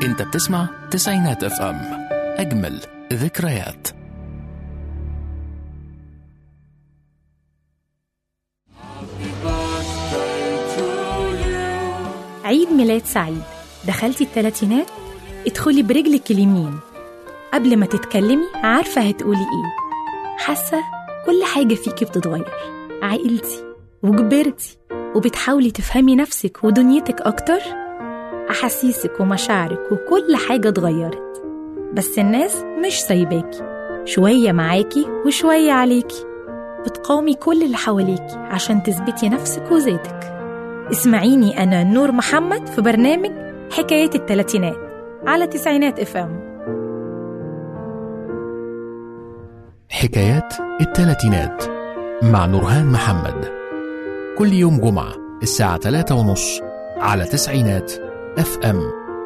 انت بتسمع تسعينات اف ام اجمل ذكريات عيد ميلاد سعيد دخلتي التلاتينات ادخلي برجلك اليمين قبل ما تتكلمي عارفة هتقولي ايه حاسة كل حاجة فيكي بتتغير عقلتي وكبرتي وبتحاولي تفهمي نفسك ودنيتك أكتر أحاسيسك ومشاعرك وكل حاجة اتغيرت بس الناس مش سايباكي شوية معاكي وشوية عليكي بتقاومي كل اللي حواليكي عشان تثبتي نفسك وذاتك اسمعيني أنا نور محمد في برنامج حكايات التلاتينات على تسعينات اف ام حكايات التلاتينات مع نورهان محمد كل يوم جمعة الساعة 3 ونص على تسعينات اف ام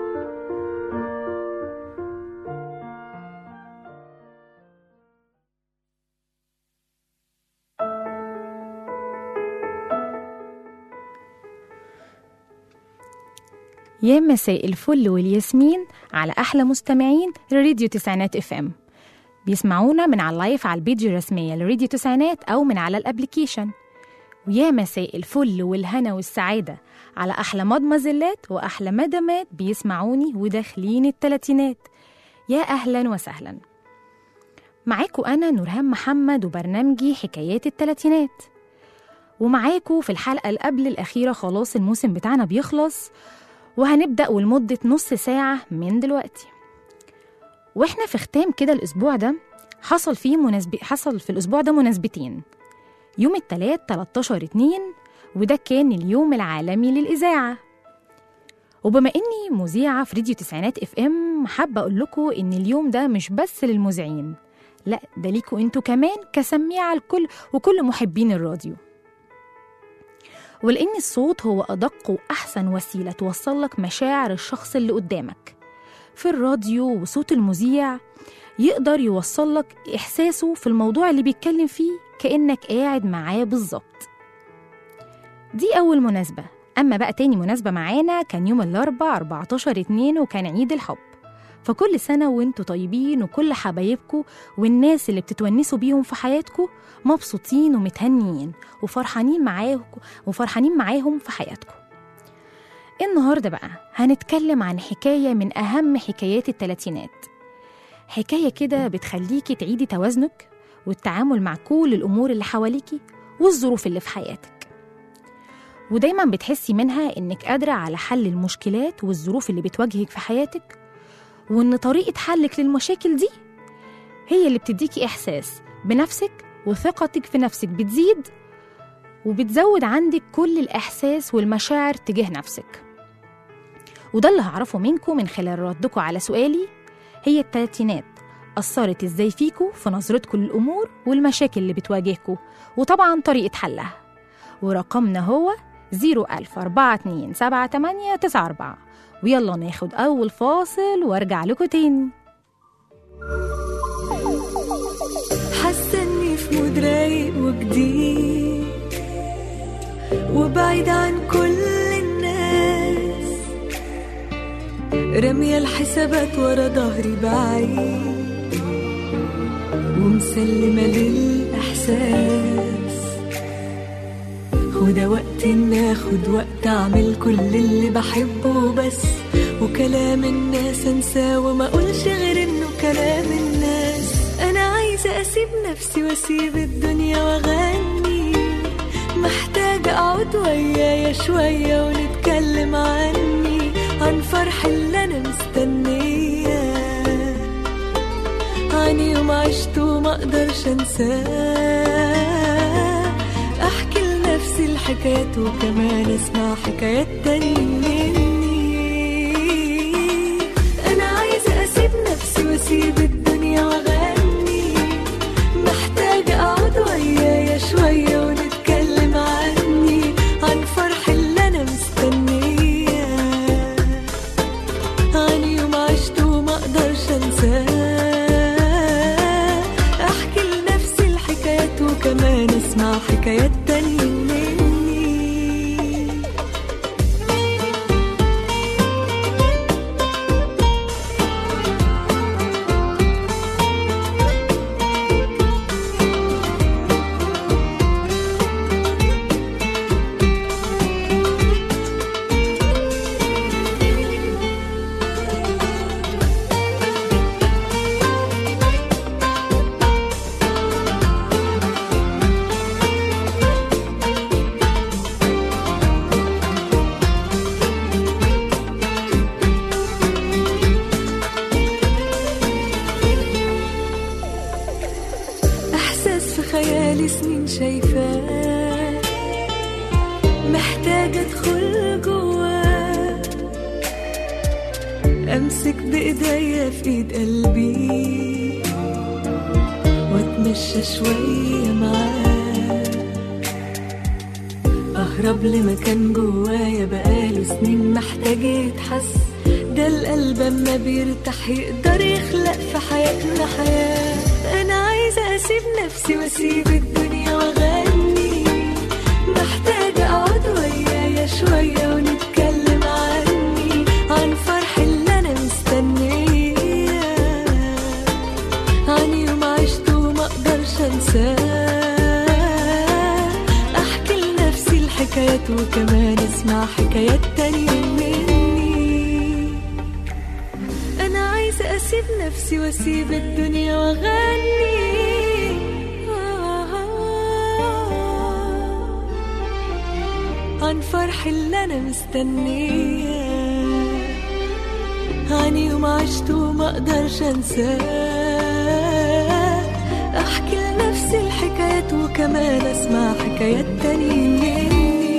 يا مساء الفل والياسمين على أحلى مستمعين راديو تسعينات اف ام بيسمعونا من على اللايف على البيج الرسمية لراديو تسعينات أو من على الابليكيشن ويا مساء الفل والهنا والسعادة على أحلى مدمزلات وأحلى مدامات بيسمعوني وداخلين التلاتينات يا أهلا وسهلا معاكو أنا نورهان محمد وبرنامجي حكايات التلاتينات ومعاكو في الحلقة اللي قبل الأخيرة خلاص الموسم بتاعنا بيخلص وهنبدأ ولمدة نص ساعة من دلوقتي واحنا في ختام كده الأسبوع ده حصل فيه مناسب حصل في الأسبوع ده مناسبتين يوم التلات 13 اتنين وده كان اليوم العالمي للإذاعة وبما إني مذيعة في راديو تسعينات اف ام حابة أقول لكم إن اليوم ده مش بس للمذيعين لا ده ليكوا انتوا كمان كسميعة الكل وكل محبين الراديو ولأن الصوت هو أدق وأحسن وسيلة توصل لك مشاعر الشخص اللي قدامك في الراديو وصوت المذيع يقدر يوصل لك إحساسه في الموضوع اللي بيتكلم فيه كأنك قاعد معاه بالظبط دي أول مناسبة أما بقى تاني مناسبة معانا كان يوم الأربع 14 اتنين وكان عيد الحب فكل سنة وانتوا طيبين وكل حبايبكوا والناس اللي بتتونسوا بيهم في حياتكوا مبسوطين ومتهنيين وفرحانين معاهم وفرحانين معاهم في حياتكم النهاردة بقى هنتكلم عن حكاية من أهم حكايات التلاتينات حكاية كده بتخليكي تعيدي توازنك والتعامل مع كل الأمور اللي حواليكي والظروف اللي في حياتك ودايما بتحسي منها إنك قادرة على حل المشكلات والظروف اللي بتواجهك في حياتك وإن طريقة حلك للمشاكل دي هي اللي بتديكي إحساس بنفسك وثقتك في نفسك بتزيد وبتزود عندك كل الإحساس والمشاعر تجاه نفسك وده اللي هعرفه منكم من خلال ردكم على سؤالي هي التلاتينات أثرت إزاي فيكم في نظرتكم للأمور والمشاكل اللي بتواجهكم وطبعا طريقة حلها ورقمنا هو 010427894 ويلا ناخد أول فاصل وارجع لكم تاني حاسه اني في مود رايق وجديد وبعيد عن كل الناس رامية الحسابات ورا ظهري بعيد ومسلمة للإحساس وده وقت إن آخد وقت أعمل كل اللي بحبه بس وكلام الناس أنساه وما أقولش غير إنه كلام الناس أنا عايزة أسيب نفسي وأسيب الدنيا وأغني محتاجة أقعد ويايا شوية ونتكلم عني عن فرح اللي أنا مستنياه عن يوم عشته وما أقدرش أنساه أحكي لنفسي الحكايات وكمان أسمع حكايات تاني مني أنا عايزة أسيب نفسي وأسيب الدنيا وأغني محتاجة أقعد ويايا شوية ونتكلم عني عن فرح اللي أنا مستنياه عن يوم عشته وما أقدرش أنساه أحكي لنفسي الحكايات وكمان أسمع حكايات تانية مني محتاجة ادخل جواه امسك بايديا في ايد قلبي واتمشى شوية معاه اهرب لمكان جوايا بقاله سنين محتاج يتحس ده القلب اما بيرتاح يقدر يخلق في حياتنا حياة انا عايزة اسيب نفسي واسيب الدنيا واغني محتاجة اقعد ويايا شوية ونتكلم عني عن فرح اللي انا مستنياه عن يوم عشته وما اقدرش انساه احكي لنفسي الحكايات وكمان اسمع حكايات تانية مني انا عايزة اسيب نفسي واسيب الدنيا واغني عن فرح اللي انا مستنياه عن يوم عشته وما اقدرش انساه احكي لنفسي الحكايات وكمان اسمع حكايات تانية مني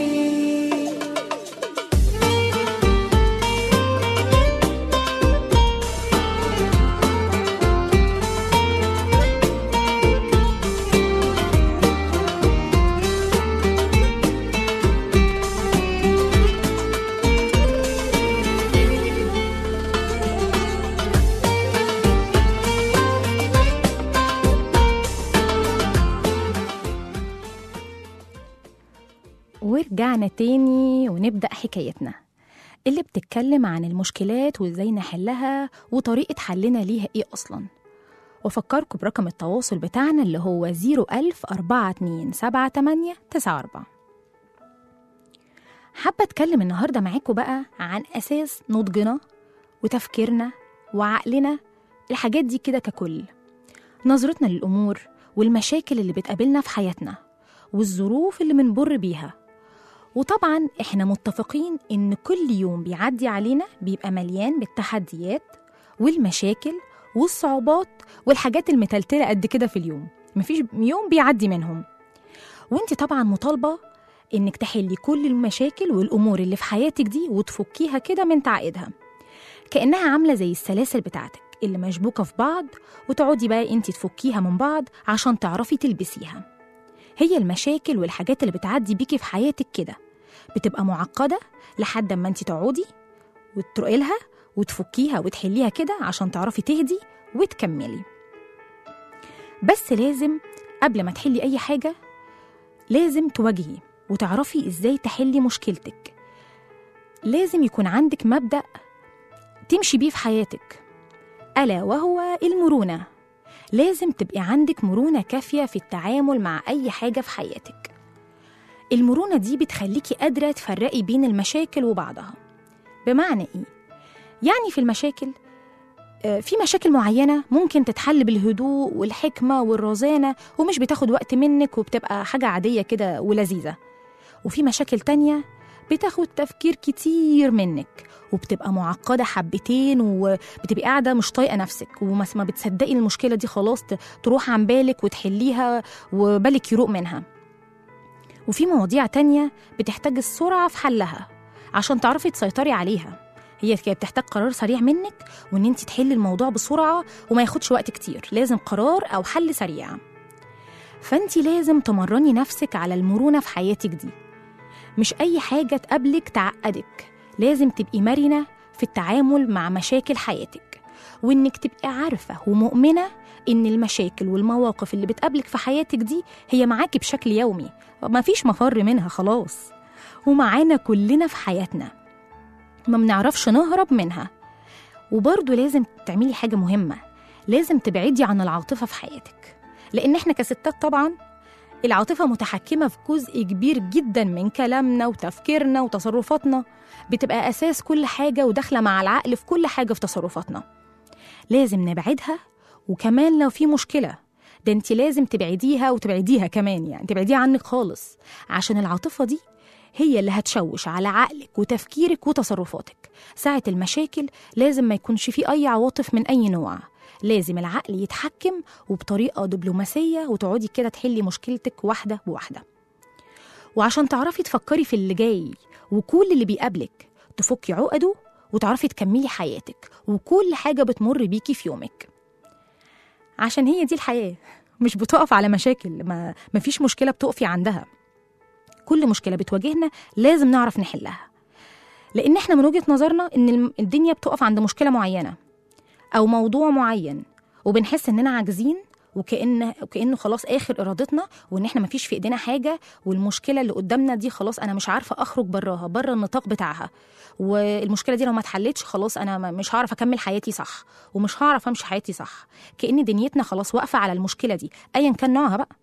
ورجعنا تاني ونبدأ حكايتنا اللي بتتكلم عن المشكلات وازاي نحلها وطريقة حلنا ليها ايه أصلا وفكركم برقم التواصل بتاعنا اللي هو 01000 4278 حابة أتكلم النهاردة معاكم بقى عن أساس نضجنا وتفكيرنا وعقلنا الحاجات دي كده ككل نظرتنا للأمور والمشاكل اللي بتقابلنا في حياتنا والظروف اللي بنمر بيها وطبعا احنا متفقين ان كل يوم بيعدي علينا بيبقى مليان بالتحديات والمشاكل والصعوبات والحاجات المتلتلة قد كده في اليوم مفيش يوم بيعدي منهم وانت طبعا مطالبة انك تحلي كل المشاكل والامور اللي في حياتك دي وتفكيها كده من تعقيدها كأنها عاملة زي السلاسل بتاعتك اللي مشبوكة في بعض وتقعدي بقى انت تفكيها من بعض عشان تعرفي تلبسيها هي المشاكل والحاجات اللي بتعدي بيكي في حياتك كده بتبقى معقدة لحد ما انت تقعدي وتروقي لها وتفكيها وتحليها كده عشان تعرفي تهدي وتكملي بس لازم قبل ما تحلي أي حاجة لازم تواجهي وتعرفي ازاي تحلي مشكلتك لازم يكون عندك مبدأ تمشي بيه في حياتك ألا وهو المرونة لازم تبقي عندك مرونة كافية في التعامل مع أي حاجة في حياتك المرونة دي بتخليكي قادرة تفرقي بين المشاكل وبعضها بمعنى إيه؟ يعني في المشاكل آه، في مشاكل معينة ممكن تتحل بالهدوء والحكمة والرزانة ومش بتاخد وقت منك وبتبقى حاجة عادية كده ولذيذة وفي مشاكل تانية بتاخد تفكير كتير منك وبتبقى معقدة حبتين وبتبقي قاعدة مش طايقة نفسك وما ما بتصدقي المشكلة دي خلاص ت- تروح عن بالك وتحليها وبالك يروق منها وفي مواضيع تانية بتحتاج السرعة في حلها عشان تعرفي تسيطري عليها هي كده بتحتاج قرار سريع منك وان انت تحلي الموضوع بسرعة وما ياخدش وقت كتير لازم قرار او حل سريع فانت لازم تمرني نفسك على المرونة في حياتك دي مش أي حاجة تقابلك تعقدك لازم تبقي مرنة في التعامل مع مشاكل حياتك وإنك تبقي عارفة ومؤمنة إن المشاكل والمواقف اللي بتقابلك في حياتك دي هي معاكي بشكل يومي مفيش مفر منها خلاص ومعانا كلنا في حياتنا ما بنعرفش نهرب منها وبرضه لازم تعملي حاجة مهمة لازم تبعدي عن العاطفة في حياتك لأن احنا كستات طبعا العاطفة متحكمة في جزء كبير جدا من كلامنا وتفكيرنا وتصرفاتنا بتبقى أساس كل حاجة وداخلة مع العقل في كل حاجة في تصرفاتنا لازم نبعدها وكمان لو في مشكلة ده انت لازم تبعديها وتبعديها كمان يعني تبعديها عنك خالص عشان العاطفة دي هي اللي هتشوش على عقلك وتفكيرك وتصرفاتك ساعة المشاكل لازم ما يكونش فيه أي عواطف من أي نوع لازم العقل يتحكم وبطريقة دبلوماسية وتقعدي كده تحلي مشكلتك واحدة بواحدة وعشان تعرفي تفكري في اللي جاي وكل اللي بيقابلك تفكي عقده وتعرفي تكملي حياتك وكل حاجة بتمر بيكي في يومك عشان هي دي الحياة مش بتقف على مشاكل ما مفيش مشكلة بتقفي عندها كل مشكلة بتواجهنا لازم نعرف نحلها لأن احنا من وجهة نظرنا إن الم- الدنيا بتقف عند مشكلة معينة أو موضوع معين وبنحس إننا عاجزين وكأن وكأنه خلاص آخر إرادتنا وإن احنا مفيش في إيدينا حاجة والمشكلة اللي قدامنا دي خلاص أنا مش عارفة أخرج براها بره النطاق بتاعها والمشكلة دي لو ما اتحلتش خلاص أنا ما- مش هعرف أكمل حياتي صح ومش هعرف أمشي حياتي صح كأن دنيتنا خلاص واقفة على المشكلة دي أيا كان نوعها بقى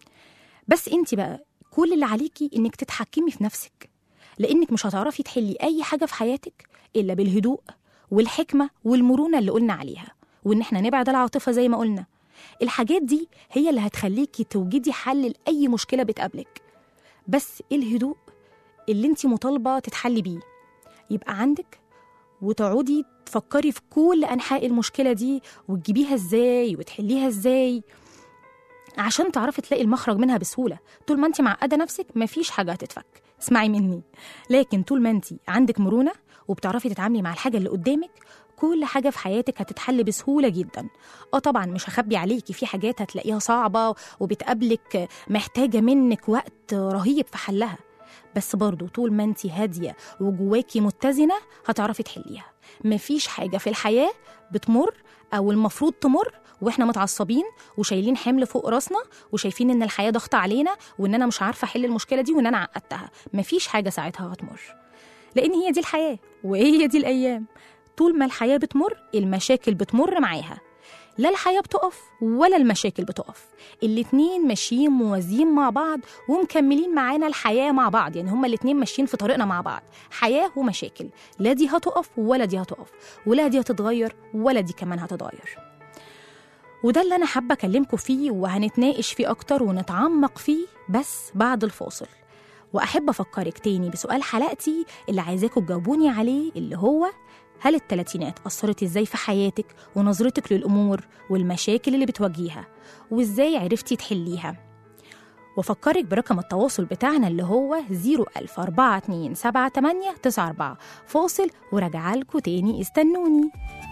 بس انت بقى كل اللي عليكي انك تتحكمي في نفسك لانك مش هتعرفي تحلي اي حاجه في حياتك الا بالهدوء والحكمه والمرونه اللي قلنا عليها وان احنا نبعد العاطفه زي ما قلنا الحاجات دي هي اللي هتخليكي توجدي حل لاي مشكله بتقابلك بس الهدوء اللي انت مطالبه تتحلي بيه يبقى عندك وتقعدي تفكري في كل انحاء المشكله دي وتجيبيها ازاي وتحليها ازاي عشان تعرفي تلاقي المخرج منها بسهوله طول ما انت معقده نفسك مفيش حاجه هتتفك اسمعي مني لكن طول ما انت عندك مرونه وبتعرفي تتعاملي مع الحاجه اللي قدامك كل حاجه في حياتك هتتحل بسهوله جدا اه طبعا مش هخبي عليكي في حاجات هتلاقيها صعبه وبتقابلك محتاجه منك وقت رهيب في حلها بس برضو طول ما انت هاديه وجواكي متزنه هتعرفي تحليها مفيش حاجه في الحياه بتمر او المفروض تمر واحنا متعصبين وشايلين حمل فوق راسنا وشايفين ان الحياه ضغط علينا وان انا مش عارفه احل المشكله دي وان انا عقدتها مفيش حاجه ساعتها هتمر لان هي دي الحياه وهي دي الايام طول ما الحياه بتمر المشاكل بتمر معاها لا الحياه بتقف ولا المشاكل بتقف الاتنين ماشيين موازيين مع بعض ومكملين معانا الحياه مع بعض يعني هما الاتنين ماشيين في طريقنا مع بعض حياه ومشاكل لا دي هتقف ولا دي هتقف ولا دي هتتغير ولا دي كمان هتتغير وده اللي أنا حابة أكلمكم فيه وهنتناقش فيه أكتر ونتعمق فيه بس بعد الفاصل وأحب أفكرك تاني بسؤال حلقتي اللي عايزاكم تجاوبوني عليه اللي هو هل التلاتينات أثرت إزاي في حياتك ونظرتك للأمور والمشاكل اللي بتواجهيها وإزاي عرفتي تحليها وفكرك برقم التواصل بتاعنا اللي هو 004278894 فاصل وراجعة لكم تاني استنوني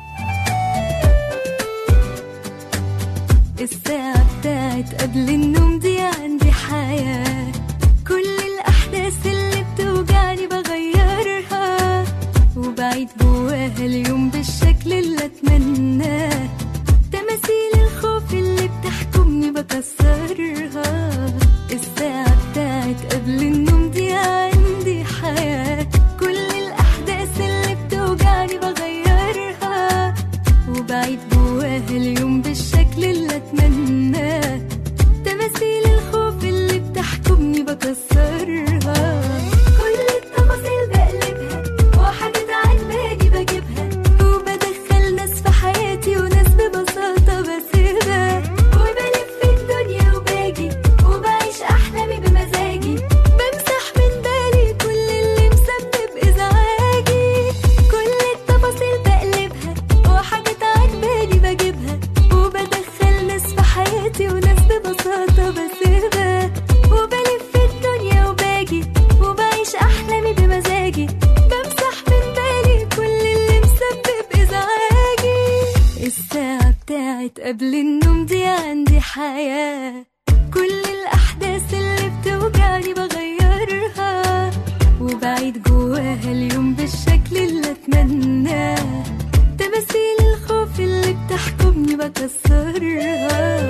الساعة بتاعت قبل النوم دي عندي حياة كل الأحداث اللي بتوجعني بغيرها وبعيد جواها اليوم بالشكل اللي أتمناه تماثيل الخوف اللي بتحكمني بكسرها الساعة بتاعت قبل النوم دي عندي حياة كل الأحداث اللي بتوجعني بغيرها وبعيد جواها اليوم بالشكل اللي اتمناه تماثيل الخوف اللي بتحكمني بكسرها كل التفاصيل بقلبها وحاجات عجباني بجيبها وبدخل ناس في حياتي وناس ببساطة بسيبها وبلف الدنيا وباجي وبعيش أحلامي بمزاجي بمسح من بالي كل اللي مسبب إزعاجي كل التفاصيل بقلبها وحاجات عجباني بجيبها وبدخل ناس في حياتي وناس ببساطة بسيبها وبلف الدنيا وباجي وبعيش أحلامي بمزاجي بمسح من بالي كل اللي مسبب إزعاجي الساعة بتاعت قبل النوم دي عندي حياة كل الأحداث اللي بتوجعني بغيرها وبعيد جواها اليوم بالشكل اللي أتمناه تماثيل الخوف اللي بتحكمني بكسرها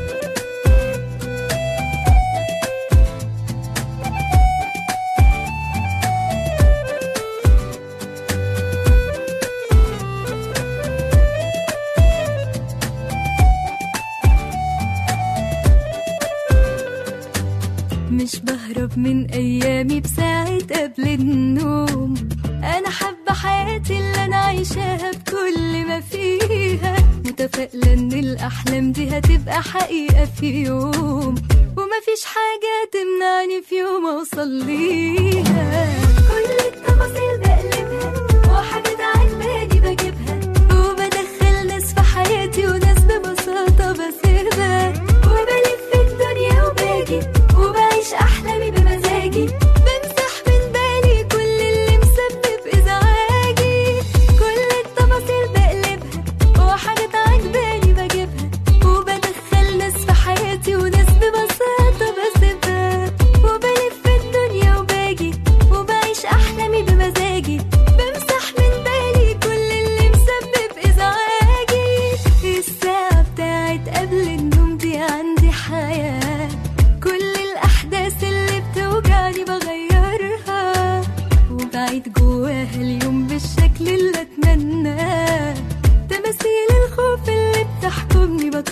مش بهرب من ايامي بساعة قبل النوم انا حابة حياتي اللي انا عايشاها بكل ما فيها متفائلة ان الاحلام دي هتبقى حقيقة في يوم ومفيش حاجة تمنعني في يوم اوصل ليها كل التفاصيل بقلبها وحاجات عجباني بجيبها وبدخل ناس في حياتي وناس ببساطة بسيبها وبلف الدنيا وباجي وبعيش أحلامي بمزاجي بمسح من بالي كل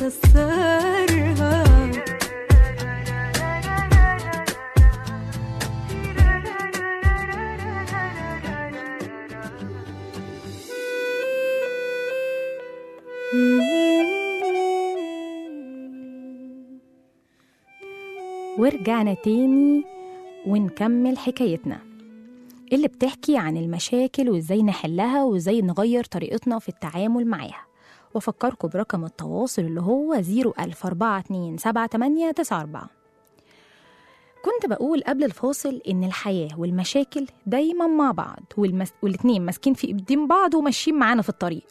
نكسرها ورجعنا تاني ونكمل حكايتنا اللي بتحكي عن المشاكل وازاي نحلها وازاي نغير طريقتنا في التعامل معاها وافكركم برقم التواصل اللي هو 004278994 كنت بقول قبل الفاصل إن الحياة والمشاكل دايما مع بعض والمس... والاتنين ماسكين في ايدين بعض وماشيين معانا في الطريق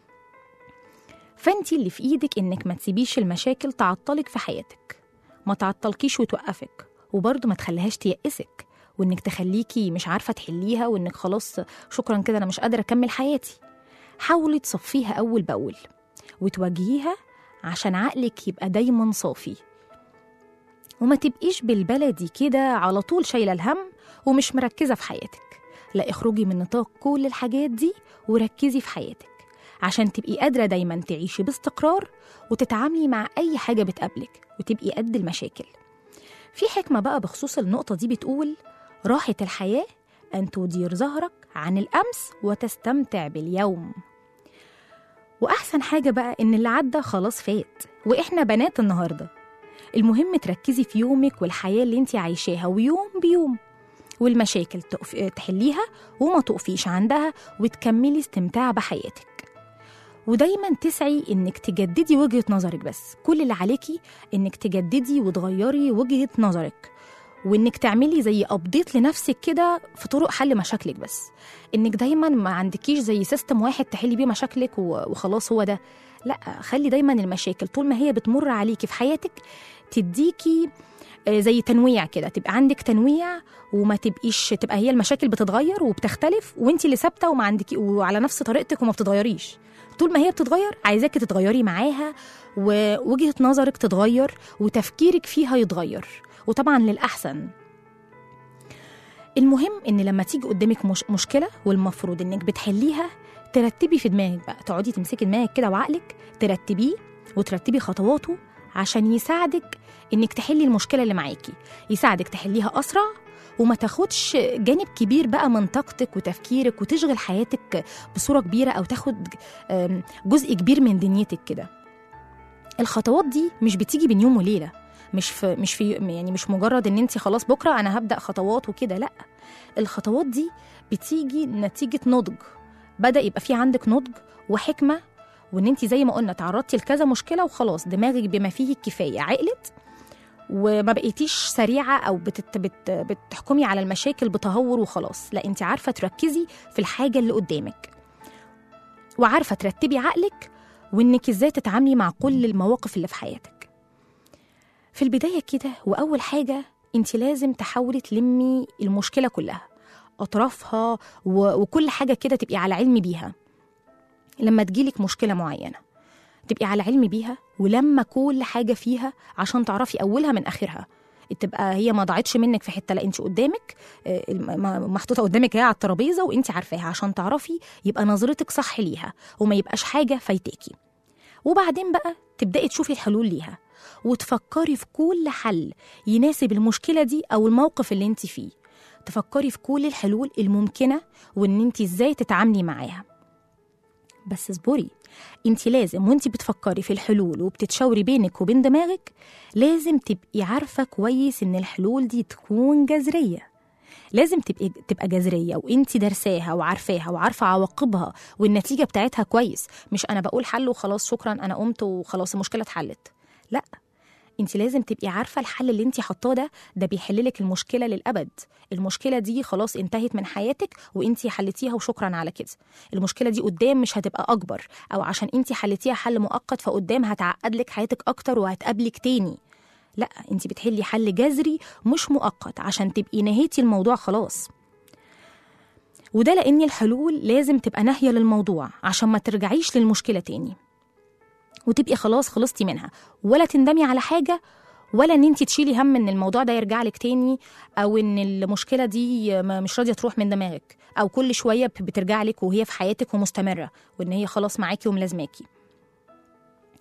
فانتي اللي في ايدك انك ما تسيبيش المشاكل تعطلك في حياتك ما تعطلكيش وتوقفك وبرضه ما تخليهاش تيأسك وانك تخليكي مش عارفه تحليها وانك خلاص شكرا كده انا مش قادره اكمل حياتي حاولي تصفيها اول باول وتواجهيها عشان عقلك يبقى دايما صافي وما تبقيش بالبلدي كده على طول شايله الهم ومش مركزه في حياتك لا اخرجي من نطاق كل الحاجات دي وركزي في حياتك عشان تبقي قادره دايما تعيشي باستقرار وتتعاملي مع اي حاجه بتقابلك وتبقي قد المشاكل في حكمه بقى بخصوص النقطه دي بتقول راحه الحياه ان تدير ظهرك عن الامس وتستمتع باليوم واحسن حاجه بقى ان اللي عدى خلاص فات واحنا بنات النهارده المهم تركزي في يومك والحياه اللي انت عايشاها ويوم بيوم والمشاكل تقف... تحليها وما تقفيش عندها وتكملي استمتاع بحياتك ودايما تسعي انك تجددي وجهه نظرك بس كل اللي عليكي انك تجددي وتغيري وجهه نظرك وانك تعملي زي ابديت لنفسك كده في طرق حل مشاكلك بس انك دايما ما عندكيش زي سيستم واحد تحلي بيه مشاكلك و- وخلاص هو ده لا خلي دايما المشاكل طول ما هي بتمر عليكي في حياتك تديكي آه، زي تنويع كده تبقى عندك تنويع وما تبقيش تبقى هي المشاكل بتتغير وبتختلف وانت اللي ثابته وما عندك وعلى نفس طريقتك وما بتتغيريش طول ما هي بتتغير عايزاكي تتغيري معاها ووجهه نظرك تتغير وتفكيرك فيها يتغير وطبعا للاحسن المهم ان لما تيجي قدامك مش مشكله والمفروض انك بتحليها ترتبي في دماغك بقى تقعدي تمسكي دماغك كده وعقلك ترتبيه وترتبي خطواته عشان يساعدك انك تحلي المشكله اللي معاكي يساعدك تحليها اسرع وما تاخدش جانب كبير بقى من طاقتك وتفكيرك وتشغل حياتك بصوره كبيره او تاخد آم، جزء كبير من دنيتك كده الخطوات دي مش بتيجي بين يوم وليله مش في مش في يعني مش مجرد ان انت خلاص بكره انا هبدا خطوات وكده لا الخطوات دي بتيجي نتيجه نضج بدا يبقى في عندك نضج وحكمه وان انت زي ما قلنا تعرضتي لكذا مشكله وخلاص دماغك بما فيه الكفايه عقلت وما بقيتيش سريعه او بتت بت بتحكمي على المشاكل بتهور وخلاص لا انت عارفه تركزي في الحاجه اللي قدامك وعارفه ترتبي عقلك وانك ازاي تتعاملي مع كل المواقف اللي في حياتك في البدايه كده واول حاجه انت لازم تحاولي تلمي المشكله كلها اطرافها و- وكل حاجه كده تبقي على علم بيها لما تجيلك مشكله معينه تبقي على علم بيها ولما كل حاجه فيها عشان تعرفي اولها من اخرها تبقى هي ما ضاعتش منك في حته لا انت قدامك آه، الم- ما- محطوطه قدامك هي على الترابيزه وانت عارفاها عشان تعرفي يبقى نظرتك صح ليها وما يبقاش حاجه فايتاكي وبعدين بقى تبداي تشوفي الحلول ليها وتفكري في كل حل يناسب المشكله دي او الموقف اللي انت فيه تفكري في كل الحلول الممكنه وان انت ازاي تتعاملي معاها بس اصبري انت لازم وانت بتفكري في الحلول وبتتشاوري بينك وبين دماغك لازم تبقي عارفه كويس ان الحلول دي تكون جذريه لازم تبقي تبقى جذريه وانت دارساها وعارفاها وعارفه عواقبها والنتيجه بتاعتها كويس مش انا بقول حل وخلاص شكرا انا قمت وخلاص المشكله اتحلت لا انت لازم تبقي عارفه الحل اللي انت حاطاه ده ده بيحل لك المشكله للابد المشكله دي خلاص انتهت من حياتك وانت حلتيها وشكرا على كده المشكله دي قدام مش هتبقى اكبر او عشان انت حلتيها حل مؤقت فقدام هتعقد لك حياتك اكتر وهتقابلك تاني لا انت بتحلي حل جذري مش مؤقت عشان تبقي نهيتي الموضوع خلاص وده لان الحلول لازم تبقى ناهيه للموضوع عشان ما ترجعيش للمشكله تاني وتبقي خلاص خلصتي منها ولا تندمي على حاجه ولا ان انت تشيلي هم ان الموضوع ده يرجع لك تاني او ان المشكله دي ما- مش راضيه تروح من دماغك او كل شويه ب- بترجع لك وهي في حياتك ومستمره وان هي خلاص معاكي وملازماكي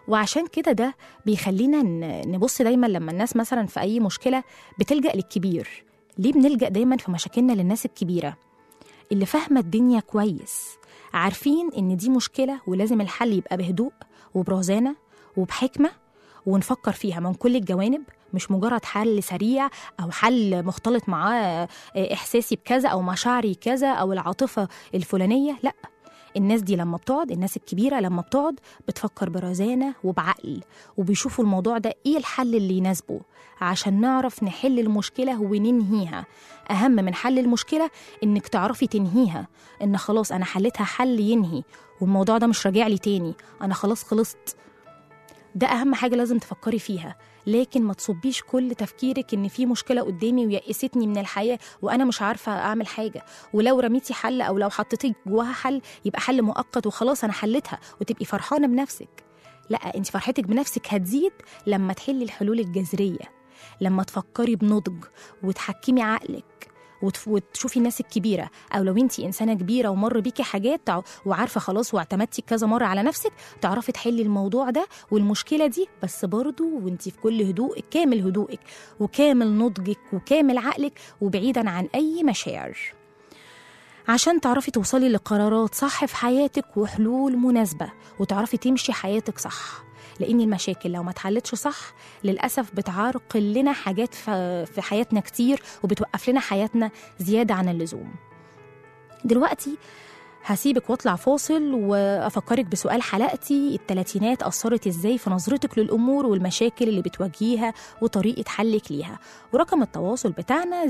وعشان كده ده بيخلينا ن- نبص دايما لما الناس مثلا في أي مشكلة بتلجأ للكبير ليه بنلجأ دايما في مشاكلنا للناس الكبيرة اللي فاهمة الدنيا كويس عارفين إن دي مشكلة ولازم الحل يبقى بهدوء وبرزانة وبحكمة ونفكر فيها من كل الجوانب مش مجرد حل سريع أو حل مختلط معاه آه، إحساسي بكذا أو مشاعري كذا أو العاطفة الفلانية لأ الناس دي لما بتقعد الناس الكبيرة لما بتقعد بتفكر برزانة وبعقل وبيشوفوا الموضوع ده إيه الحل اللي يناسبه عشان نعرف نحل المشكلة وننهيها أهم من حل المشكلة إنك تعرفي تنهيها إن خلاص أنا حلتها حل ينهي والموضوع ده مش راجع لي تاني أنا خلاص خلصت ده أهم حاجة لازم تفكري فيها لكن ما تصبيش كل تفكيرك ان في مشكله قدامي ويأستني من الحياه وانا مش عارفه اعمل حاجه ولو رميتي حل او لو حطيتي جواها حل يبقى حل مؤقت وخلاص انا حلتها وتبقي فرحانه بنفسك لا انت فرحتك بنفسك هتزيد لما تحلي الحلول الجذريه لما تفكري بنضج وتحكمي عقلك وتف- وتشوفي الناس الكبيره او لو انت انسانه كبيره ومر بيكي حاجات تع- وعارفه خلاص واعتمدتي كذا مره على نفسك تعرفي تحلي الموضوع ده والمشكله دي بس برضو وانت في كل هدوءك كامل هدوءك وكامل نضجك وكامل عقلك وبعيدا عن اي مشاعر عشان تعرفي توصلي لقرارات صح في حياتك وحلول مناسبة وتعرفي تمشي حياتك صح لأن المشاكل لو ما اتحلتش صح للأسف بتعرقل لنا حاجات في في حياتنا كتير وبتوقف لنا حياتنا زيادة عن اللزوم دلوقتي هسيبك واطلع فاصل وافكرك بسؤال حلقتي التلاتينات اثرت ازاي في نظرتك للامور والمشاكل اللي بتواجهيها وطريقه حلك ليها ورقم التواصل بتاعنا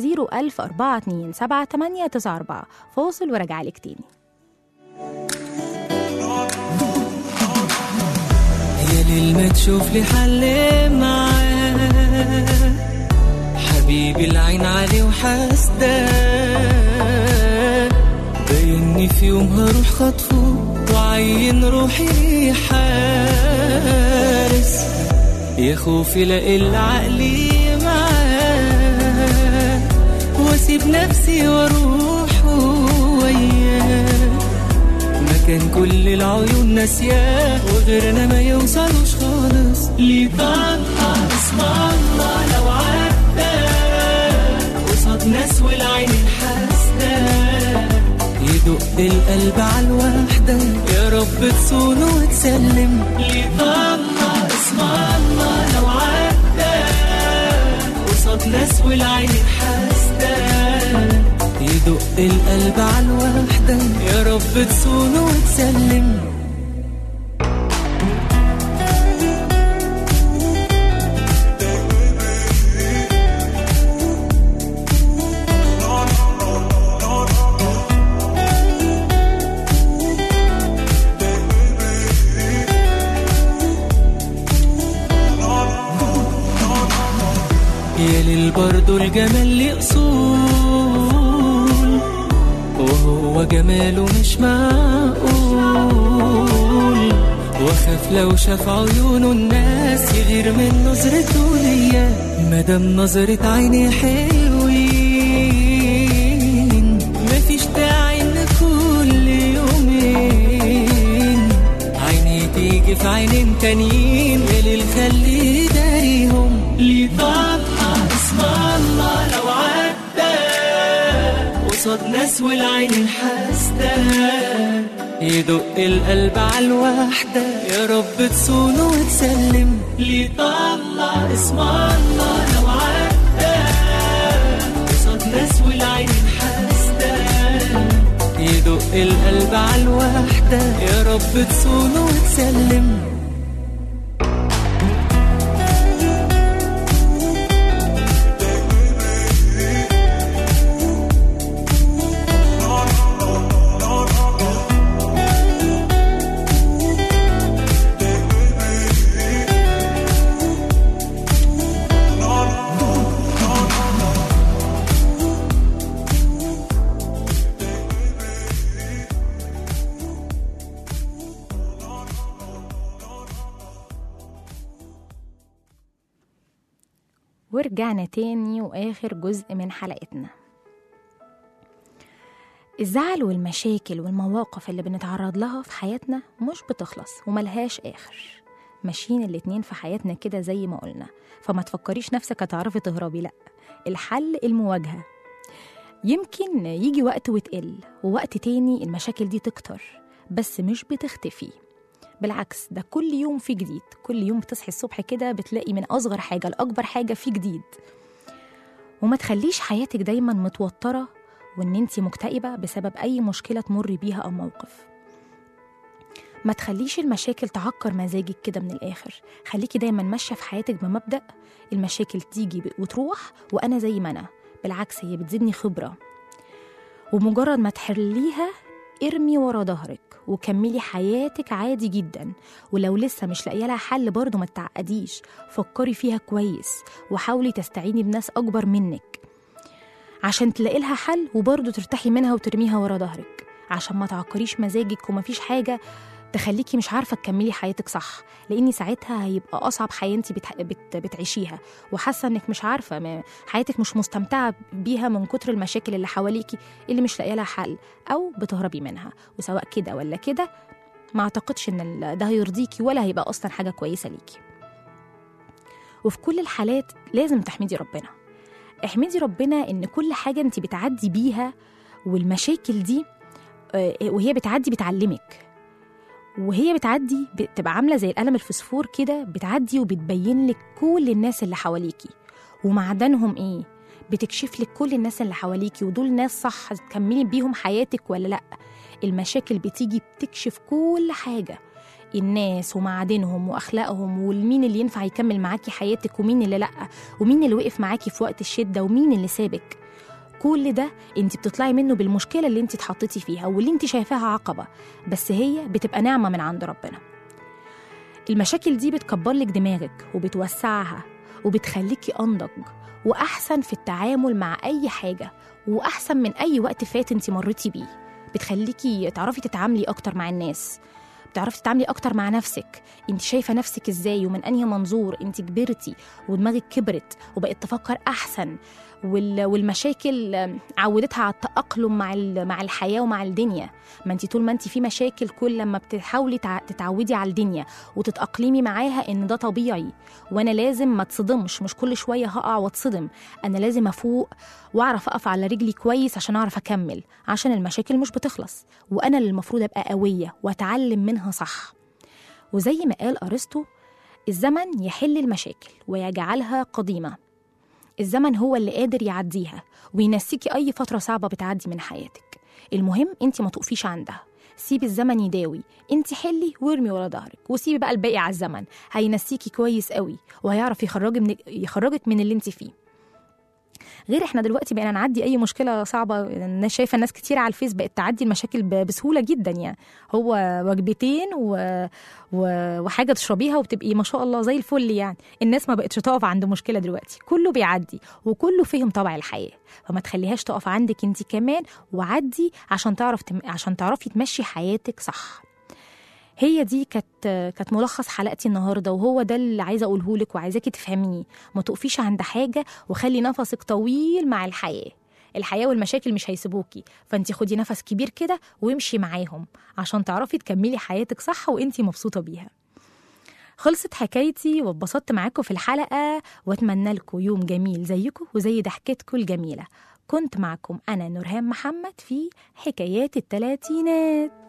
010427894 فاصل وراجع لك تاني يا ليل ما تشوف لي حل معاه حبيبي العين عليه وحاسداه بايني في يوم هروح خطفه وعين روحي ليه حارس يا خوفي لا إلا عقلي معاه واسيب نفسي واروح وياه مكان كل العيون ناسياه وغيرنا ما يوصلوش خالص ليه طالعة اسم الله لو عدى قصاد ناس والعين الحاسدة يدق القلب على الوحدة يا رب تصون وتسلم ليه طالعة اسم الله لو عدى قصاد ناس والعين الحاسدة يدق القلب على الوحدة يا رب تصون وتسلم يا ليل برضو الجمال ليه أصول وهو جماله مش معقول واخاف لو شاف عيونه الناس يغير من نظرته ليا مادام نظرة عيني حلوين مفيش داعي ان كل يومين عيني تيجي في عينين تانيين يا ليل خلي داريهم ليه طالعة اسم الله لو عدى قصاد ناس والعين الحاسدة يدق القلب على الوحدة يا رب تصون وتسلم ليه طلع اسم الله لو عدى قصاد ناس والعين الحاسدة يدق القلب على الوحدة يا رب تصون وتسلم ورجعنا تاني وآخر جزء من حلقتنا الزعل والمشاكل والمواقف اللي بنتعرض لها في حياتنا مش بتخلص وملهاش آخر ماشيين الاتنين في حياتنا كده زي ما قلنا فما تفكريش نفسك هتعرفي تهربي لأ الحل المواجهة يمكن يجي وقت وتقل ووقت تاني المشاكل دي تكتر بس مش بتختفي بالعكس ده كل يوم في جديد كل يوم بتصحي الصبح كده بتلاقي من أصغر حاجة لأكبر حاجة في جديد وما تخليش حياتك دايما متوترة وإن انتي مكتئبة بسبب أي مشكلة تمر بيها أو موقف ما تخليش المشاكل تعكر مزاجك كده من الآخر خليكي دايما ماشية في حياتك بمبدأ المشاكل تيجي وتروح وأنا زي ما أنا بالعكس هي بتزيدني خبرة ومجرد ما تحليها ارمي ورا ظهرك وكملي حياتك عادي جدا ولو لسه مش لاقيه لها حل برضه ما تتعقديش فكري فيها كويس وحاولي تستعيني بناس اكبر منك عشان تلاقي لها حل وبرضه ترتاحي منها وترميها ورا ظهرك عشان ما تعكريش مزاجك ومفيش حاجه تخليكي مش عارفه تكملي حياتك صح لان ساعتها هيبقى اصعب حياه انت بتح... بت... بتعيشيها وحاسه انك مش عارفه ما... حياتك مش مستمتعه بيها من كتر المشاكل اللي حواليكي اللي مش لاقيه لها حل او بتهربي منها وسواء كده ولا كده ما اعتقدش ان ال- ده هيرضيكي ولا هيبقى اصلا حاجه كويسه ليكي وفي كل الحالات لازم تحمدي ربنا احمدي ربنا ان كل حاجه انت بتعدي بيها والمشاكل دي آه، وهي بتعدي بتعلمك وهي بتعدي بتبقى عامله زي القلم الفسفور كده بتعدي وبتبين لك كل الناس اللي حواليكي ومعدنهم ايه بتكشف لك كل الناس اللي حواليكي ودول ناس صح تكملي بيهم حياتك ولا لا المشاكل بتيجي بتكشف كل حاجه الناس ومعادنهم واخلاقهم والمين اللي ينفع يكمل معاكي حياتك ومين اللي لا ومين اللي وقف معاكي في وقت الشده ومين اللي سابك كل ده انت بتطلعي منه بالمشكله اللي انت اتحطيتي فيها واللي انت شايفاها عقبه بس هي بتبقى نعمه من عند ربنا المشاكل دي بتكبر لك دماغك وبتوسعها وبتخليكي انضج واحسن في التعامل مع اي حاجه واحسن من اي وقت فات انت مريتي بيه بتخليكي تعرفي تتعاملي اكتر مع الناس بتعرفي تتعاملي اكتر مع نفسك انت شايفه نفسك ازاي ومن انهي منظور انت كبرتي ودماغك كبرت وبقت تفكر احسن وال- والمشاكل آم، عودتها على التأقلم مع ال- مع الحياة ومع الدنيا ما انت طول ما انت في مشاكل كل لما بتحاولي تع- تتعودي على الدنيا وتتأقلمي معاها ان ده طبيعي وانا لازم ما اتصدمش مش كل شوية هقع واتصدم انا لازم افوق واعرف اقف على رجلي كويس عشان اعرف اكمل عشان المشاكل مش بتخلص وانا اللي المفروض ابقى قوية واتعلم منها صح وزي ما قال ارسطو الزمن يحل المشاكل ويجعلها قديمه الزمن هو اللي قادر يعديها وينسيكي أي فترة صعبة بتعدي من حياتك المهم انت ما تقفيش عندها سيبي الزمن يداوي انت حلي وارمي ورا ظهرك وسيبي بقى الباقي على الزمن هينسيكي كويس قوي وهيعرف يخرجك من يخرجك من اللي انت فيه غير احنا دلوقتي بقينا نعدي اي مشكله صعبه الناس شايفه ناس كتير على الفيس بقت تعدي المشاكل ب- بسهوله جدا يعني هو وجبتين و... و... وحاجه تشربيها وبتبقي ما شاء الله زي الفل يعني الناس ما بقتش تقف عند مشكله دلوقتي كله بيعدي وكله فهم طبع الحياه فما تخليهاش تقف عندك انت كمان وعدي عشان تعرف تم... عشان تعرفي تمشي حياتك صح هي دي كانت كانت ملخص حلقتي النهارده وهو ده اللي عايزه اقوله لك وعايزاكي تفهميه ما تقفيش عند حاجه وخلي نفسك طويل مع الحياه الحياه والمشاكل مش هيسيبوكي فانت خدي نفس كبير كده وامشي معاهم عشان تعرفي تكملي حياتك صح وانت مبسوطه بيها خلصت حكايتي واتبسطت معاكم في الحلقه واتمنى لكم يوم جميل زيكم وزي ضحكتكم الجميله كنت معكم انا نورهان محمد في حكايات التلاتينات